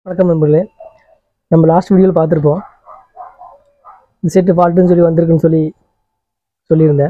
வணக்கம் நண்பர்களே நம்ம லாஸ்ட் வீடியோவில் பார்த்துருப்போம் இந்த செட்டு ஃபால்ட்டுன்னு சொல்லி வந்திருக்குன்னு சொல்லி சொல்லியிருந்தேன்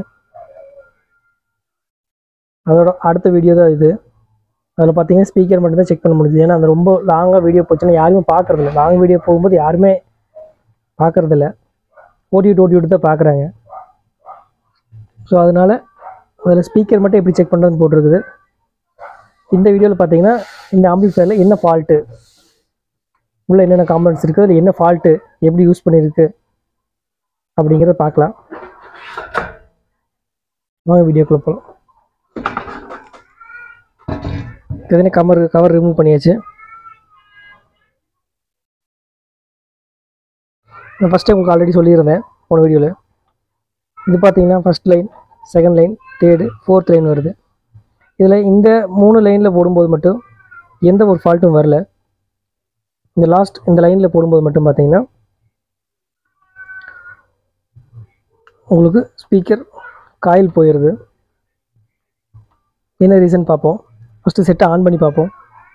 அதோட அடுத்த வீடியோ தான் இது அதில் பார்த்தீங்கன்னா ஸ்பீக்கர் மட்டும் தான் செக் பண்ண முடியுது ஏன்னா அந்த ரொம்ப லாங்காக வீடியோ போச்சுன்னா யாருமே பார்க்கறதில்ல லாங் வீடியோ போகும்போது யாருமே பார்க்கறதில்ல ஓட்டி விட்டு ஓட்டி விட்டு தான் பார்க்குறாங்க ஸோ அதனால் அதில் ஸ்பீக்கர் மட்டும் எப்படி செக் பண்ணுறதுன்னு போட்டிருக்குது இந்த வீடியோவில் பார்த்தீங்கன்னா இந்த ஆம்பிளிஃபயரில் என்ன ஃபால்ட்டு உள்ள என்னென்ன காம்பனன்ட்ஸ் இருக்குது அதில் என்ன ஃபால்ட்டு எப்படி யூஸ் பண்ணியிருக்கு அப்படிங்கிறத பார்க்கலாம் வாங்க வீடியோக்குள்ளே போகலாம் எதுனே கவர் கவர் ரிமூவ் பண்ணியாச்சு நான் ஃபஸ்ட்டே உங்களுக்கு ஆல்ரெடி சொல்லியிருந்தேன் போன வீடியோவில் இது பார்த்தீங்கன்னா first line second line third fourth line வருது இதில் இந்த மூணு லைனில் போடும்போது மட்டும் எந்த ஒரு ஃபால்ட்டும் வரல இந்த லாஸ்ட் இந்த லைனில் போடும்போது மட்டும் பார்த்தீங்கன்னா உங்களுக்கு ஸ்பீக்கர் காயில் போயிடுது என்ன ரீசன் பார்ப்போம் ஃபஸ்ட்டு செட்டை ஆன் பண்ணி பார்ப்போம்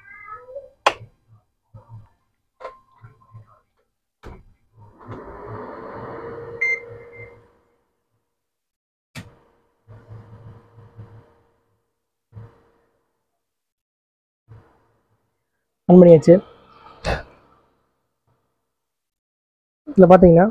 ஆன் பண்ணியாச்சு இதில் பார்த்தீங்கன்னா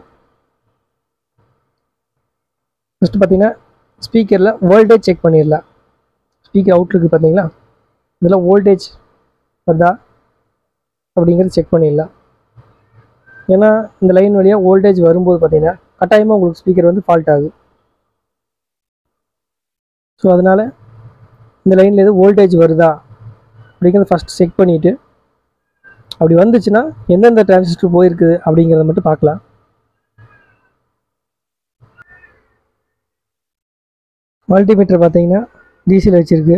ஃபஸ்ட்டு பார்த்தீங்கன்னா ஸ்பீக்கரில் வோல்டேஜ் செக் பண்ணிடலாம் ஸ்பீக்கர் அவுட்லுக்கு பார்த்தீங்களா இதில் வோல்டேஜ் வருதா அப்படிங்கிறது செக் பண்ணிடலாம் ஏன்னா இந்த லைன் வழியாக வோல்டேஜ் வரும்போது பார்த்தீங்கன்னா கட்டாயமாக உங்களுக்கு ஸ்பீக்கர் வந்து ஃபால்ட் ஆகுது ஸோ அதனால் இந்த லைனில் எது வோல்டேஜ் வருதா அப்படிங்கிறத ஃபஸ்ட் செக் பண்ணிவிட்டு அப்படி வந்துச்சுன்னா எந்தெந்த டிரான்சிஸ்டர் போயிருக்குது அப்படிங்கிறத மட்டும் பார்க்கலாம் மல்டிமீட்டர் பார்த்தீங்கன்னா டிசியில் வச்சுருக்கு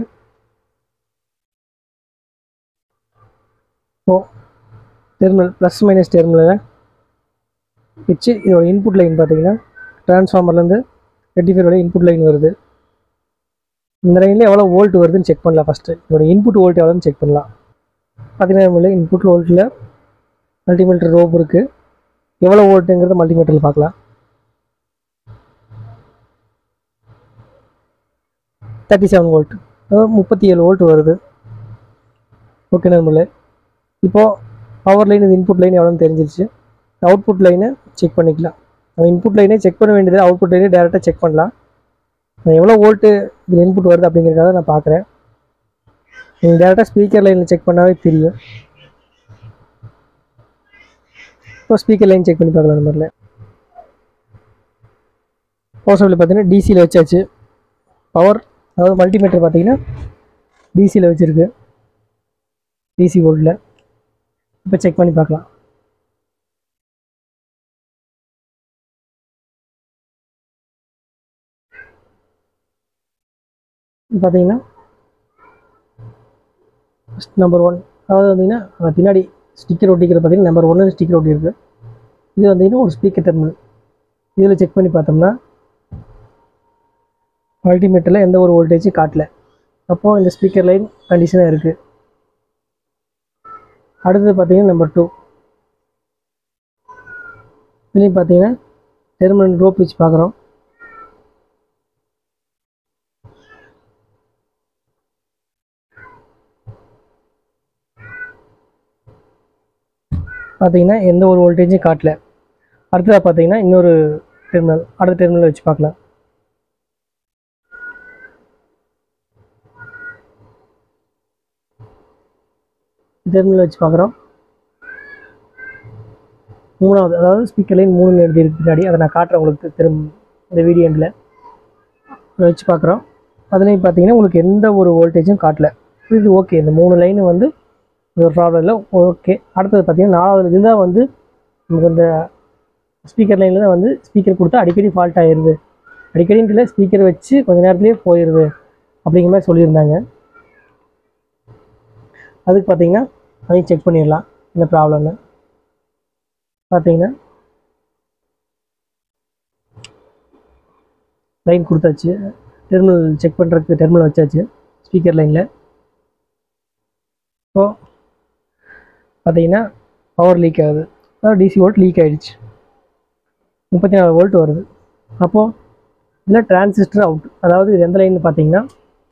ஓ டெர்மினல் ப்ளஸ் மைனஸ் டெர்மினலை வச்சு இதோட இன்புட் லைன் பார்த்தீங்கன்னா டிரான்ஸ்ஃபார்மர்லேருந்து ரெட்டிஃபைரோட இன்புட் லைன் வருது இந்த லைனில் எவ்வளோ வோல்ட் வருதுன்னு செக் பண்ணலாம் ஃபஸ்ட்டு இதோட இன்புட் வோல்ட் எவ்வளோன்னு செக் பண்ணலாம் பார்த்தீங்கன்னா இன்புட் வோல்ட்டில் மல்டிமீட்டர் ரோப் இருக்குது எவ்வளோ வோல்ட்டுங்கிறத மல்டிமீட்டரில் பார்க்கலாம் தேர்ட்டி செவன் வோல்ட் அதாவது முப்பத்தி ஏழு வோல்ட் வருது ஓகே நம்மளே இப்போது பவர் லைன் இது இன்புட் லைன் எவ்வளோன்னு தெரிஞ்சிருச்சு அவுட்புட் லைனை செக் பண்ணிக்கலாம் நம்ம இன்புட் லைனே செக் பண்ண வேண்டியது அவுட்புட் லைனே டேரெக்டாக செக் பண்ணலாம் நான் எவ்வளோ வோல்ட்டு இதில் இன்புட் வருது அப்படிங்கிறதுக்காக நான் பார்க்குறேன் நீங்கள் டேரெக்டாக ஸ்பீக்கர் லைனில் செக் பண்ணாவே தெரியும் இப்போ ஸ்பீக்கர் லைன் செக் பண்ணி பார்க்கலாம் இந்த மாதிரில பவர் சப்ளை பார்த்தீங்கன்னா டிசியில் வச்சாச்சு பவர் அதாவது மல்டிமீட்டர் பார்த்தீங்கன்னா டிசியில் வச்சுருக்கு டிசி வோல்ட்டில் இப்போ செக் பண்ணி பார்க்கலாம் பார்த்தீங்கன்னா ஃபஸ்ட் நம்பர் ஒன் அதாவது வந்தீங்கன்னா அந்த பின்னாடி ஸ்டிக்கர் ஒட்டிக்கிறது பார்த்தீங்கன்னா நம்பர் ஒன்று ஸ்டிக்கர் ஒட்டியிருக்கு இது வந்தீங்கன்னா ஒரு ஸ்பீக்கர் டெர்மினல் இதில் செக் பண்ணி பார்த்தோம்னா மல்டிமீட்டரில் எந்த ஒரு வோல்டேஜும் காட்டல அப்போது இந்த ஸ்பீக்கர் லைன் கண்டிஷனாக இருக்குது அடுத்தது பார்த்தீங்கன்னா நம்பர் டூ இதுலேயும் பார்த்தீங்கன்னா டெர்மினல் ரோப் வச்சு பார்க்குறோம் பார்த்தீங்கன்னா எந்த ஒரு வோல்டேஜும் காட்டல அடுத்ததாக பார்த்தீங்கன்னா இன்னொரு டெர்மினல் அடுத்த டெர்மினல் வச்சு பார்க்கலாம் டெர்மினல் வச்சு பார்க்குறோம் மூணாவது அதாவது ஸ்பீக்கர் லைன் மூணு எழுதியிருக்கு பின்னாடி அதை நான் காட்டுறேன் உங்களுக்கு திரும்ப இந்த வீடியோ எண்டில் அதை வச்சு பார்க்குறோம் அதுலேயும் பார்த்தீங்கன்னா உங்களுக்கு எந்த ஒரு வோல்டேஜும் காட்டல இது ஓகே இந்த மூணு லைனு வந்து இது ஒரு ப்ராப்ளம் இல்லை ஓகே அடுத்தது பார்த்தீங்கன்னா நாலாவது இதுதான் வந்து நமக்கு இந்த ஸ்பீக்கர் லைனில் தான் வந்து ஸ்பீக்கர் கொடுத்தா அடிக்கடி ஃபால்ட் ஆயிடுது அடிக்கடின்ட்டு இல்லை ஸ்பீக்கர் வச்சு கொஞ்ச நேரத்துலேயே போயிடுது அப்படிங்கிற மாதிரி சொல்லியிருந்தாங்க அதுக்கு பார்த்தீங்கன்னா அதையும் செக் பண்ணிடலாம் இந்த ப்ராப்ளம்னு பார்த்தீங்கன்னா லைன் கொடுத்தாச்சு டெர்மினல் செக் பண்ணுறதுக்கு டெர்மினல் வச்சாச்சு ஸ்பீக்கர் லைனில் ஸோ பார்த்தீங்கன்னா பவர் லீக் ஆகுது அதாவது டிசி வோல்ட் லீக் ஆகிடுச்சு முப்பத்தி நாலு வோல்ட் வருது அப்போது இதில் டிரான்சிஸ்டர் அவுட் அதாவது இது எந்த லைன் பார்த்தீங்கன்னா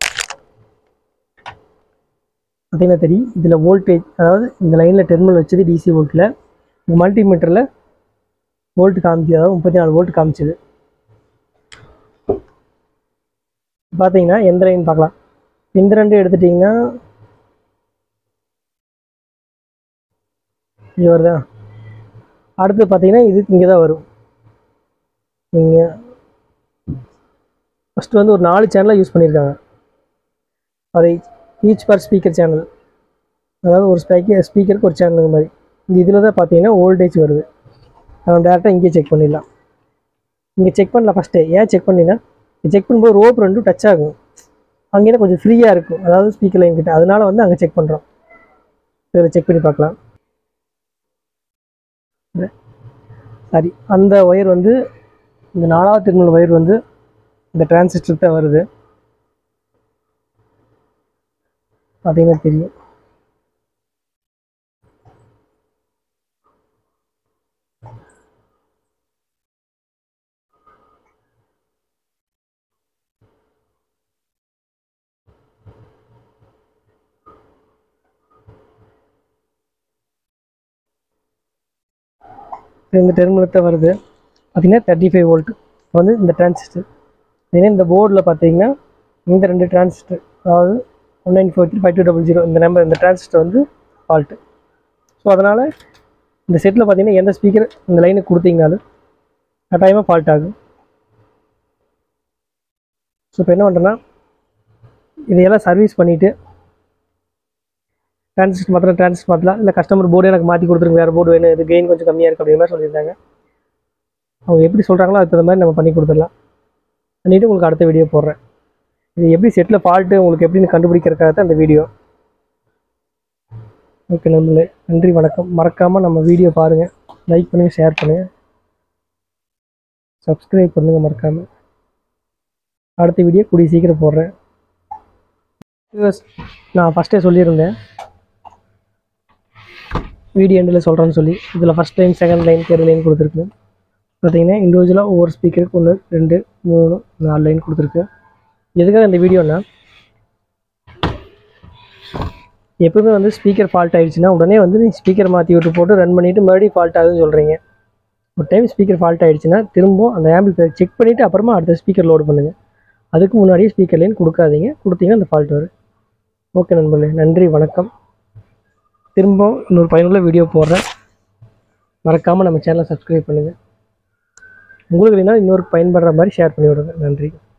பார்த்தீங்கன்னா தெரியும் இதில் வோல்டேஜ் அதாவது இந்த லைனில் டெர்மினல் வச்சது டிசி வோல்ட்டில் மல்டிமீட்டரில் வோல்ட் காமிச்சு அதாவது முப்பத்தி நாலு வோல்ட் காமிச்சுது பார்த்தீங்கன்னா எந்த லைன் பார்க்கலாம் இந்த ரெண்டு எடுத்துட்டிங்கன்னா இது வருதா அடுத்து பார்த்தீங்கன்னா இது இங்கே தான் வரும் நீங்கள் ஃபஸ்ட்டு வந்து ஒரு நாலு சேனலை யூஸ் பண்ணியிருக்காங்க அதை ஈச் பர் ஸ்பீக்கர் சேனல் அதாவது ஒரு ஸ்பீக்கர் ஸ்பீக்கருக்கு ஒரு சேனல் மாதிரி இந்த இதில் தான் பார்த்தீங்கன்னா வோல்டேஜ் வருது நம்ம டேரெக்டாக இங்கேயே செக் பண்ணிடலாம் இங்கே செக் பண்ணலாம் ஃபஸ்ட்டு ஏன் செக் பண்ணினா செக் பண்ணும்போது ரோப் ரெண்டும் டச் ஆகும் அங்கே கொஞ்சம் ஃப்ரீயாக இருக்கும் அதாவது ஸ்பீக்கர் லைன் கிட்ட அதனால வந்து அங்கே செக் பண்ணுறோம் இதில் செக் பண்ணி பார்க்கலாம் சரி அந்த ஒயர் வந்து இந்த நாலாவது டெர்மினல் ஒயர் வந்து இந்த டிரான்சிஸ்டர் தான் வருது பார்த்தீங்கன்னா தெரியும் இந்த டெர்மினல் வருது பார்த்தீங்கன்னா தேர்ட்டி ஃபைவ் வோல்ட் வந்து இந்த டிரான்சிஸ்டர் பார்த்தீங்கன்னா இந்த போர்டில் பார்த்தீங்கன்னா இந்த ரெண்டு டிரான்சிஸ்டர் அதாவது one nine four three five two double zero இந்த நம்பர் இந்த டிரான்சிஸ்டர் வந்து ஃபால்ட்டு ஸோ அதனால் இந்த செட்டில் பார்த்தீங்கன்னா எந்த ஸ்பீக்கர் இந்த லைனுக்கு கொடுத்தீங்கனாலும் கட்டாயமாக ஃபால்ட் ஆகும் ஸோ இப்போ என்ன பண்ணுறேன்னா இதையெல்லாம் சர்வீஸ் பண்ணிவிட்டு டிரான்சிஸ்டர் மாத்திரம் டிரான்சிஸ்டர் மாற்றலாம் இல்லை கஸ்டமர் போர்டு எனக்கு மாற்றி கொடுத்துருங்க வேறு போர்டு வேணும் இது கெயின் கொஞ்சம் கம்மியாக இருக்குது அப்படிங்கிற மாதிரி சொல்லியிருந்தாங்க அவங்க எப்படி சொல்கிறாங்களோ அதுக்கு தகுந்த மாதிரி நம்ம பண்ணி கொடுத்துடலாம் பண்ணிவிட்டு உங்களுக்கு அடுத்த வீடியோ போடுறேன் இது எப்படி செட்டில் ஃபால்ட்டு உங்களுக்கு எப்படின்னு கண்டுபிடிக்கிறதுக்காக தான் அந்த வீடியோ ஓகே நம்மளே நன்றி வணக்கம் மறக்காமல் நம்ம வீடியோ பாருங்கள் லைக் பண்ணுங்கள் ஷேர் பண்ணுங்கள் சப்ஸ்கிரைப் பண்ணுங்கள் மறக்காமல் அடுத்த வீடியோ கூடிய சீக்கிரம் போடுறேன் வியூவர்ஸ், நான் ஃபஸ்ட்டே சொல்லியிருந்தேன் வீடியோ எண்டில் சொல்கிறேன்னு சொல்லி இதில் first line second line third line கொடுத்துருக்கு பார்த்தீங்கன்னா இண்டிவிஜுவலாக ஒவ்வொரு ஸ்பீக்கருக்கு ஒன்று ரெண்டு மூணு நாலு லைன் கொடுத்துருக்கு எதுக்காக இந்த வீடியோனா எப்பவுமே வந்து ஸ்பீக்கர் ஃபால்ட் ஆயிடுச்சுன்னா உடனே வந்து நீ ஸ்பீக்கர் மாற்றி விட்டு போட்டு ரன் பண்ணிவிட்டு மறுபடியும் ஃபால்ட் ஆகுதுன்னு சொல்கிறீங்க ஒரு டைம் ஸ்பீக்கர் ஃபால்ட் ஆயிடுச்சுன்னா திரும்பவும் அந்த ஆம்பிள் செக் பண்ணிவிட்டு அப்புறமா அடுத்த ஸ்பீக்கர் லோடு பண்ணுங்கள் அதுக்கு முன்னாடியே ஸ்பீக்கர் லைன் கொடுக்காதீங்க கொடுத்தீங்கன்னா அந்த ஃபால்ட் வரும் ஓகே நண்பர்களே நன்றி வணக்கம் திரும்பவும் இன்னொரு பயனுள்ள வீடியோ போடுறேன் மறக்காமல் நம்ம சேனலை சப்ஸ்கிரைப் பண்ணுங்கள் உங்களுக்கு வேணால் இன்னொரு பயன்படுற மாதிரி ஷேர் பண்ணி விடுங்க நன்றி